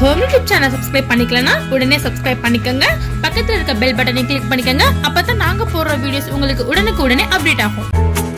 home YouTube channel subscribe பண்ணிக்கலனா உடனே subscribe பண்ணிக்கோங்க பக்கத்துல இருக்க பெல் பட்டனை கிளிக் பண்ணிக்கோங்க அப்பதான் நாங்க போடுற வீடியோஸ் உங்களுக்கு உடனுக்கு உடனே அப்டேட் ஆகும்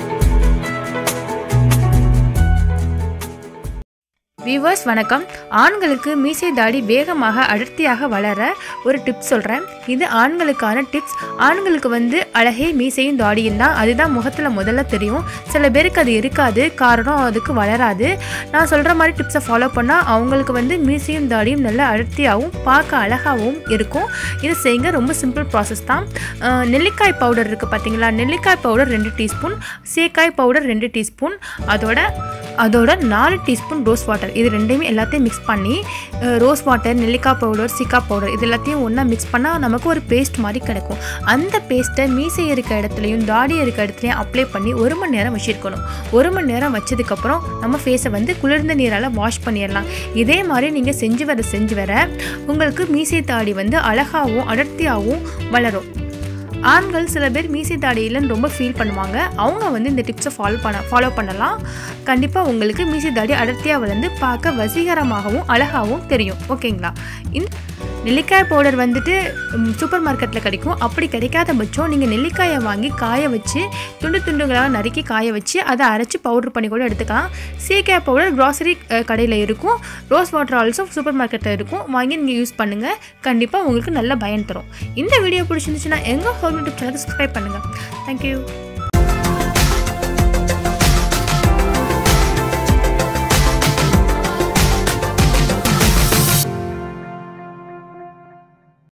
வியூவர்ஸ் வணக்கம் ஆண்களுக்கு மீசை தாடி வேகமாக அடர்த்தியாக வளர ஒரு டிப்ஸ் சொல்கிறேன் இது ஆண்களுக்கான டிப்ஸ் ஆண்களுக்கு வந்து அழகே மீசையும் தாடியும் தான் அதுதான் முகத்தில் முதல்ல தெரியும் சில பேருக்கு அது இருக்காது காரணம் அதுக்கு வளராது நான் சொல்கிற மாதிரி டிப்ஸை ஃபாலோ பண்ணால் அவங்களுக்கு வந்து மீசையும் தாடியும் நல்ல அடர்த்தியாகவும் பார்க்க அழகாகவும் இருக்கும் இது செய்யுங்க ரொம்ப சிம்பிள் ப்ராசஸ் தான் அஹ், நெல்லிக்காய் பவுடர் இருக்குது பார்த்தீங்களா நெல்லிக்காய் பவுடர் ரெண்டு டீஸ்பூன் சீக்காய் பவுடர் ரெண்டு டீஸ்பூன் அதோட அதோட நாலு டீஸ்பூன் ரோஸ் வாட்டர் இது ரெண்டையுமே எல்லாத்தையும் மிக்ஸ் பண்ணி அஹ், ரோஸ் வாட்டர் நெல்லிக்காய் பவுடர் சிக்கா பவுடர் இது எல்லாத்தையும் ஒன்றா மிக்ஸ் பண்ணால் நமக்கு ஒரு பேஸ்ட் மாதிரி கிடைக்கும் அந்த பேஸ்ட்டை மீசை இருக்க இடத்துலையும் தாடி இருக்க இடத்துலையும் அப்ளை பண்ணி ஒரு மணி நேரம் வச்சுருக்கணும் ஒரு மணி நேரம் வச்சதுக்கப்புறம் நம்ம ஃபேஸை வந்து குளிர்ந்த நீரால் வாஷ் பண்ணிடலாம் இதே மாதிரி நீங்கள் செஞ்சு வர செஞ்சு வர உங்களுக்கு மீசை தாடி வந்து அழகாகவும் அடர்த்தியாகவும் வளரும் ஆண்கள் சில பேர் மீசை தாடியிலன்னு ரொம்ப ஃபீல் பண்ணுவாங்க அவங்க வந்து இந்த டிப்ஸை ஃபாலோ பண்ண ஃபாலோ பண்ணலாம் கண்டிப்பாக உங்களுக்கு மீசை தாடி அடர்த்தியாக வளர்ந்து பார்க்க வசீகரமாகவும் அழகாகவும் தெரியும் ஓகேங்களா இந்த நெல்லிக்காய் பவுடர் வந்துட்டு சூப்பர் மார்க்கெட்டில் கிடைக்கும் அப்படி கிடைக்காத பட்சம் நீங்கள் நெல்லிக்காயை வாங்கி காய வச்சு துண்டு துண்டுகளாக நறுக்கி காய வச்சு அதை அரைச்சி பவுடர் பண்ணி கூட எடுத்துக்கலாம் சீக்காய் பவுடர் க்ராசரி கடையில் இருக்கும் ரோஸ் வாட்டர் ஆல்சோ சூப்பர் மார்க்கெட்டில் இருக்கும் வாங்கி நீங்கள் யூஸ் பண்ணுங்கள் கண்டிப்பாக உங்களுக்கு நல்ல பயன் தரும் இந்த வீடியோ பிடிச்சிருந்துச்சுன்னா எங்கள் ஹோம் யூடியூப் சேனல் சப்ஸ்கிரைப் பண்ணுங்கள் தேங்க்யூ